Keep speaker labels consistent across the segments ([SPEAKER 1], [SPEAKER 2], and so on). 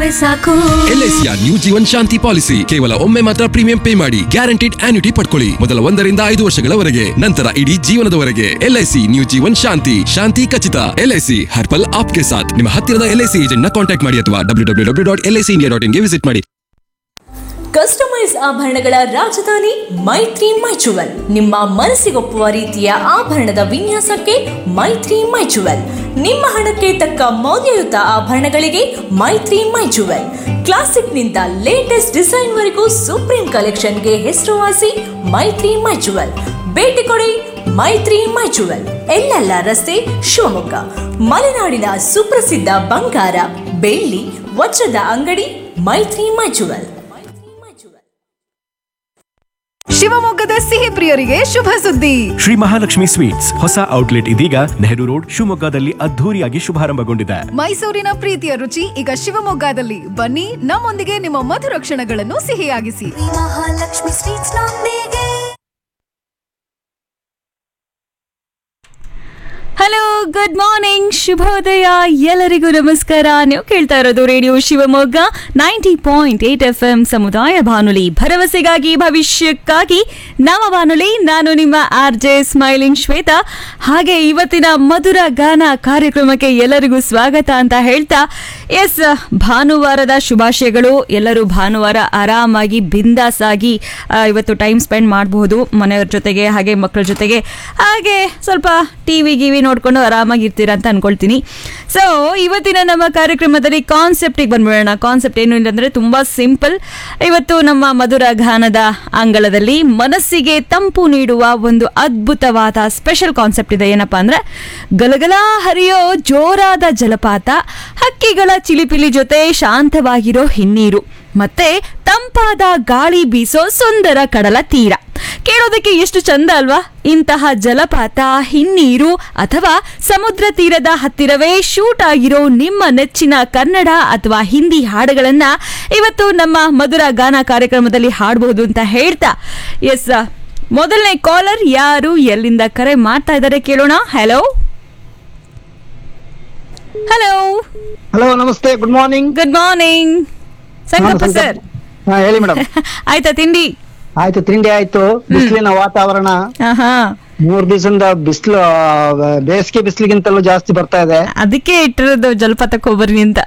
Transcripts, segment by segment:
[SPEAKER 1] ಜೀವನವೇ ಸಾಕು
[SPEAKER 2] ಎಲ್ಐಸಿಯ ನ್ಯೂ ಜೀವನ್ ಶಾಂತಿ ಪಾಲಿಸಿ ಕೇವಲ ಒಮ್ಮೆ ಮಾತ್ರ ಪ್ರೀಮಿಯಂ ಪೇ ಮಾಡಿ ಗ್ಯಾರಂಟಿಡ್ ಆನ್ಯುಟಿ ಪಡ್ಕೊಳ್ಳಿ ಮೊದಲ ಒಂದರಿಂದ ಐದು ವರ್ಷಗಳವರೆಗೆ ನಂತರ ಇಡೀ ಜೀವನದವರೆಗೆ ಎಲ್ಐಸಿ ನ್ಯೂ ಜೀವನ್ ಶಾಂತಿ ಶಾಂತಿ ಖಚಿತ ಎಲ್ಐಸಿ ಹರ್ಪಲ್ ಆಪ್ಗೆ ಸಾಥ್ ನಿಮ್ಮ ಹತ್ತಿರದ ಎಲ್ಐಸಿ ಏಜೆಂಟ್ ನ ಕಾಂಟ್ಯಾಕ್ಟ್ ಮಾಡಿ ಅಥವಾ W W W dot LIC India dot ಇನ್ಗೆ ವಿಸಿಟ್ ಮಾಡಿ
[SPEAKER 3] ಕಸ್ಟಮೈಸ್ ಆಭರಣಗಳ ರಾಜಧಾನಿ ಮೈತ್ರಿ ಮೈಚುವಲ್ ನಿಮ್ಮ ಮನಸ್ಸಿಗೊಪ್ಪುವ ರೀತಿಯ ಆಭರಣದ ವಿನ್ಯಾಸಕ್ಕೆ ಮೈತ್ರಿ ಮೈಚುವಲ್ ನಿಮ್ಮ ಹಣಕ್ಕೆ ತಕ್ಕ ಮೌಲ್ಯಯುತ ಆಭರಣಗಳಿಗೆ ಮೈತ್ರಿ ಮೈಚುವಲ್ ಕ್ಲಾಸಿಕ್ನಿಂದ ಲೇಟೆಸ್ಟ್ ಡಿಸೈನ್ ವರೆಗೂ ಸುಪ್ರೀಂ ಕಲೆಕ್ಷನ್ಗೆ ಹೆಸರುವಾಸಿ ಮೈತ್ರಿ ಮೈಚುವಲ್ ಭೇಟಿ ಕೊಡಿ ಮೈತ್ರಿ ಮೈಚುವಲ್ ಎಲ್ಲೆಲ್ಲ ರಸ್ತೆ ಶಿವಮೊಗ್ಗ ಮಲೆನಾಡಿನ ಸುಪ್ರಸಿದ್ಧ ಬಂಗಾರ ಬೆಳ್ಳಿ ವಜ್ರದ ಅಂಗಡಿ ಮೈತ್ರಿ ಮೈಚುವಲ್
[SPEAKER 4] ಶಿವಮೊಗ್ಗದ ಸಿಹಿ ಪ್ರಿಯರಿಗೆ ಶುಭ ಸುದ್ದಿ
[SPEAKER 5] ಶ್ರೀ ಮಹಾಲಕ್ಷ್ಮಿ ಸ್ವೀಟ್ಸ್ ಹೊಸ ಔಟ್ಲೆಟ್ ಇದೀಗ ನೆಹರು ರೋಡ್ ಶಿವಮೊಗ್ಗದಲ್ಲಿ ಅದ್ಧೂರಿಯಾಗಿ ಶುಭಾರಂಭಗೊಂಡಿದೆ
[SPEAKER 4] ಮೈಸೂರಿನ ಪ್ರೀತಿಯ ರುಚಿ ಈಗ ಶಿವಮೊಗ್ಗದಲ್ಲಿ ಬನ್ನಿ ನಮ್ಮೊಂದಿಗೆ ನಿಮ್ಮ ಮಧುರ ಕ್ಷಣಗಳನ್ನು ಸಿಹಿಯಾಗಿಸಿ
[SPEAKER 1] ಮಹಾಲಕ್ಷ್ಮಿ ಸ್ವೀಟ್ಸ್ ನೊಂದಿಗೆ
[SPEAKER 6] ಹಲೋ ಗುಡ್ ಮಾರ್ನಿಂಗ್ ಶುಭೋದಯ ಎಲ್ಲರಿಗೂ ನಮಸ್ಕಾರ ನೀವು ಕೇಳ್ತಾ ಇರೋದು radio Shivamogga ninety point eight F M ಸಮುದಾಯ ಬಾನುಲಿ ಭರವಸೆಗಾಗಿ ಭವಿಷ್ಯಕ್ಕಾಗಿ ನಮ್ಮ ಬಾನುಲಿ ನಾನು ನಿಮ್ಮ ಆರ್ ಜೆ ಸ್ಮೈಲಿಂಗ್ ಶ್ವೇತಾ ಹಾಗೆ ಇವತ್ತಿನ ಮಧುರ ಗಾನ ಕಾರ್ಯಕ್ರಮಕ್ಕೆ ಎಲ್ಲರಿಗೂ ಸ್ವಾಗತ ಅಂತ ಹೇಳ್ತಾ ಎಸ್ ಭಾನುವಾರದ ಶುಭಾಶಯಗಳು ಎಲ್ಲರೂ ಭಾನುವಾರ ಆರಾಮಾಗಿ ಬಿಂದಾಸ್ ಆಗಿ ಆ, ಇವತ್ತು ಟೈಮ್ ಸ್ಪೆಂಡ್ ಮಾಡಬಹುದು ಮನೆಯವ್ರ ಜೊತೆಗೆ ಹಾಗೆ ಮಕ್ಕಳ ಜೊತೆಗೆ ಹಾಗೆ ಸ್ವಲ್ಪ ಟಿ ವಿ ಗಿವಿ ನೋಡ್ಕೊಂಡು ಆರಾಮಾಗಿರ್ತೀರಾ ಅಂತ ಅನ್ಕೊಳ್ತೀನಿ ಸೊ ಇವತ್ತಿನ ನಮ್ಮ ಕಾರ್ಯಕ್ರಮದಲ್ಲಿ ಕಾನ್ಸೆಪ್ಟಿಗೆ ಬಂದ್ಬಿಡೋಣ ಕಾನ್ಸೆಪ್ಟ್ ಏನು ಇಲ್ಲ ಅಂದರೆ ತುಂಬ ಸಿಂಪಲ್ ಇವತ್ತು ನಮ್ಮ ಮಧುರ ಗಾನದ ಅಂಗಳದಲ್ಲಿ ಮನಸ್ಸಿಗೆ ತಂಪು ನೀಡುವ ಒಂದು ಅದ್ಭುತವಾದ ಸ್ಪೆಷಲ್ ಕಾನ್ಸೆಪ್ಟ್ ಇದೆ ಏನಪ್ಪಾ ಅಂದ್ರೆ ಗಲಗಲ ಹರಿಯೋ ಜೋರಾದ ಜಲಪಾತ ಹಕ್ಕಿಗಳ ಚಿಲಿಪಿಲಿ ಜೊತೆ ಶಾಂತವಾಗಿರೋ ಹಿನ್ನೀರು ಮತ್ತೆ ತಂಪಾದ ಗಾಳಿ ಬೀಸೋ ಸುಂದರ ಕಡಲ ತೀರ ಕೇಳೋದಕ್ಕೆ ಎಷ್ಟು ಚಂದ ಅಲ್ವಾ ಇಂತಹ ಜಲಪಾತ ಹಿನ್ನೀರು ಅಥವಾ ಸಮುದ್ರ ತೀರದ ಹತ್ತಿರವೇ ಶೂಟ್ ಆಗಿರೋ ನಿಮ್ಮ ನೆಚ್ಚಿನ ಕನ್ನಡ ಅಥವಾ ಹಿಂದಿ ಹಾಡುಗಳನ್ನ ಇವತ್ತು ನಮ್ಮ ಮಧುರ ಗಾನ ಕಾರ್ಯಕ್ರಮದಲ್ಲಿ ಹಾಡಬಹುದು ಅಂತ ಹೇಳ್ತಾ ಎಸ್ ಮೊದಲನೇ ಕಾಲರ್ ಯಾರು ಎಲ್ಲಿಂದ ಕರೆ ಮಾಡ್ತಾ ಇದ್ದಾರೆ ಕೇಳೋಣ ಹಲೋ ಹಲೋ
[SPEAKER 7] ಹಲೋ ನಮಸ್ತೆ good morning
[SPEAKER 6] good morning Sangappa sir
[SPEAKER 7] ಹಾ ಹೇಳಿ ಮೇಡಮ್
[SPEAKER 6] ಆಯ್ತಾ ತಿಂಡಿ
[SPEAKER 7] ಆಯ್ತು ತಿಂಡಿ ಆಯ್ತು ಬಿಸಿಲಿನ ವಾತಾವರಣ
[SPEAKER 6] ಆಹಾ
[SPEAKER 7] ಮೂರ್ ದಿವಸದಿಂದ ಬಿಸಿಲು ಬೇಸಿಗೆ ಬಿಸಿಲಿಗಿಂತಲೂ ಜಾಸ್ತಿ ಬರ್ತಾ ಇದೆ
[SPEAKER 6] ಅದಕ್ಕೆ ಇಟ್ಟಿರೋದು ಜಲಪಾತಕ್ಕೆ ಹೋಗ್ಬರ್ರಿ ಅಂತ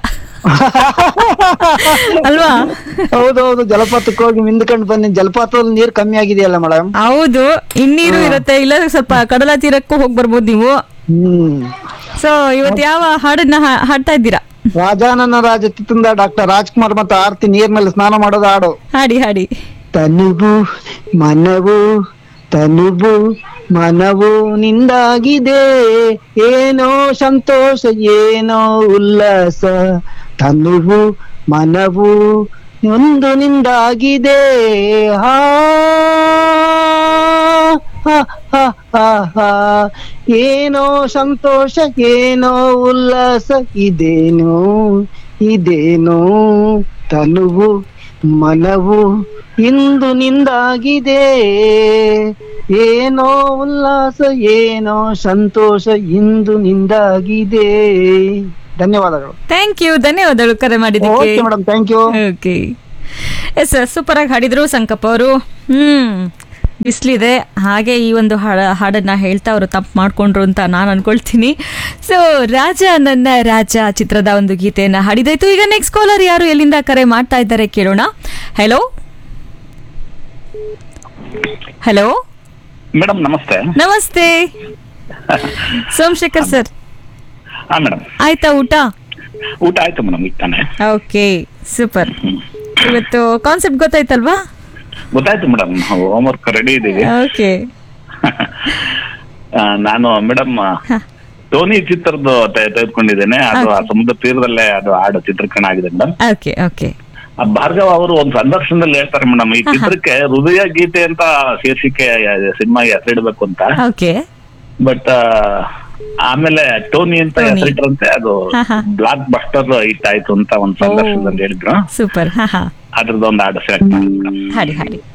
[SPEAKER 6] ಅಲ್ವಾ
[SPEAKER 7] ಹೌದೌದು ಜಲಪಾತಕ್ಕೆ ಹೋಗಿ ಮಿಂದ್ಕೊಂಡು ಬನ್ನಿ ಜಲಪಾತದಲ್ಲಿ ನೀರ್ ಕಮ್ಮಿ ಆಗಿದೆಯಲ್ಲ ಮೇಡಮ್
[SPEAKER 6] ಹೌದು ಇನ್ನೀರು ಇರುತ್ತೆ ಇಲ್ಲ ಸ್ವಲ್ಪ ಕಡಲ ತೀರಕ್ಕೂ ಹೋಗಿ ಬರ್ಬೋದು ನೀವು
[SPEAKER 7] ಹ್ಮ್
[SPEAKER 6] ಸೊ ಇವತ್ತು ಯಾವ ಹಾಡನ್ನ ಹಾ- ಹಾಡ್ತಾ ಇದ್ದೀರಾ
[SPEAKER 7] ರಾಜಾನನ ರಾಜತಿಂದ ಡಾಕ್ಟರ್ ರಾಜ್ಕುಮಾರ್ ಮತ್ತು ಆರ್ತಿ ನೀರ್ನಲ್ಲಿ ಸ್ನಾನ ಮಾಡೋದು ಹಾಡು
[SPEAKER 6] ಹಾಡಿ ಹಾಡಿ
[SPEAKER 7] ತನುವು ಮನವು ತನುವು ಮನವು ನಿಂದಾಗಿದೆ ಏನೋ ಸಂತೋಷ ಏನೋ ಉಲ್ಲಾಸ ತನುವು ಮನವು ಒಂದು ನಿಂದಾಗಿದೆ ಹಾ ಹಾ, ಹಾ, ಹಾ, ಹಾ. ಏನೋ ಸಂತೋಷ ಏನೋ ಉಲ್ಲಾಸ ಇದೇನೋ ಇದೇನೋ ತನುವು ಮನವು ಇಂದು ನಿಂದಾಗಿದೆ ಏನೋ ಉಲ್ಲಾಸ ಏನೋ ಸಂತೋಷ ಇಂದು ನಿಂದಾಗಿದೆ ಧನ್ಯವಾದಗಳು
[SPEAKER 6] ಥ್ಯಾಂಕ್ ಯು ಧನ್ಯವಾದಗಳು ಕರೆ ಮಾಡಿದ್ದಕ್ಕೆ
[SPEAKER 7] okay madam thank you
[SPEAKER 6] okay yes super ಆಗಿ ಹಾಡಿದ್ರು ಸಂಕಪ್ಪ ಅವರು ಹ್ಮ್ ಬಿಸಿಲಿದೆ ಹಾಗೆ ಈ ಒಂದು ಹಾಡ ಹಾಡನ್ನ ಹೇಳ್ತಾ ಅವರು ತಪ್ಪು ಮಾಡ್ಕೊಂಡ್ರು ಅಂತ ನಾನು ಅನ್ಕೊಳ್ತೀನಿ ಸೊ ರಾಜ ನನ್ನ ರಾಜ ಚಿತ್ರದ ಒಂದು ಗೀತೆಯನ್ನ ಹಾಡಿದಾಯ್ತು ಈಗ ನೆಕ್ಸ್ಟ್ ಕಾಲರ್ ಯಾರು ಎಲ್ಲಿಂದ ಕರೆ ಮಾಡ್ತಾ ಇದ್ದಾರೆ ಕೇಳೋಣ ಹಲೋ ಹಲೋ
[SPEAKER 8] ಮೇಡಮ್ ನಮಸ್ತೆ
[SPEAKER 6] ನಮಸ್ತೆ ಸೋಮಶೇಖರ್ ಸರ್
[SPEAKER 8] ಹಾ ಮೇಡಮ್
[SPEAKER 6] ಆಯ್ತಾ ಊಟ
[SPEAKER 8] ಊಟ ಆಯ್ತು ಮೇಡಮ್ ಈಗ ತಾನೆ
[SPEAKER 6] ಓಕೆ ಸೂಪರ್ ಇವತ್ತು ಕಾನ್ಸೆಪ್ಟ್ ಗೊತ್ತಾಯ್ತಲ್ವಾ
[SPEAKER 8] ಗೊತ್ತಾಯ್ತು ಮೇಡಮ್ ಹೋಮ್ವರ್ಕ್ ರೆಡಿ ಇದೀವಿ
[SPEAKER 6] ಓಕೆ
[SPEAKER 8] ಆ, ನಾನು ಮೇಡಮ್ ಟೋನಿ ಚಿತ್ರದ ತೆ- ತೆಗೆದುಕೊಂಡಿದ್ದೇನೆ ಅದು ಆ ಸಮುದ್ರ ತೀರದಲ್ಲೇ ಅದು ಹಾಡು ಚಿತ್ರೀಕರಣ ಆಗಿದೆ ಮೇಡಮ್
[SPEAKER 6] ಓಕೆ ಓಕೆ
[SPEAKER 8] ಆ ಭಾರ್ಗವ ಅವರು ಒಂದು ಸಂದರ್ಶನದಲ್ಲಿ ಹೇಳ್ತಾರೆ ಮೇಡಮ್ ಈ ಚಿತ್ರಕ್ಕೆ ಹೃದಯ ಗೀತೆ ಅಂತ ಶೀರ್ಷಿಕೆ ಸಿನಿಮಾಗೆ ಹೆಸರಿಡ್ಬೇಕು ಅಂತ
[SPEAKER 6] ಓಕೆ
[SPEAKER 8] ಬಟ್ ಆಮೇಲೆ ಟೋನಿ ಅಂತ
[SPEAKER 6] ಟೋನಿ.
[SPEAKER 8] ಹೆಸರಿಟ್ರಂತೆ ಅದು
[SPEAKER 6] ಹಾ, ಹಾ.
[SPEAKER 8] ಬ್ಲಾಕ್ ಬಸ್ಟರ್ ಹಿಟ್ ಆಯ್ತು ಅಂತ ಒಂದು ಸಂದರ್ಶನದಲ್ಲಿ ಹೇಳಿದ್ರು
[SPEAKER 6] ಸೂಪರ್ ಹಾ ಹಾ
[SPEAKER 8] ಅದ್ರದ್ದೊಂದು ಹಾಡು ಸೆಲೆಕ್ಟ್ ಮಾಡಿ ಮೇಡಮ್
[SPEAKER 6] ಹಾಡಿ ಹಾಡಿ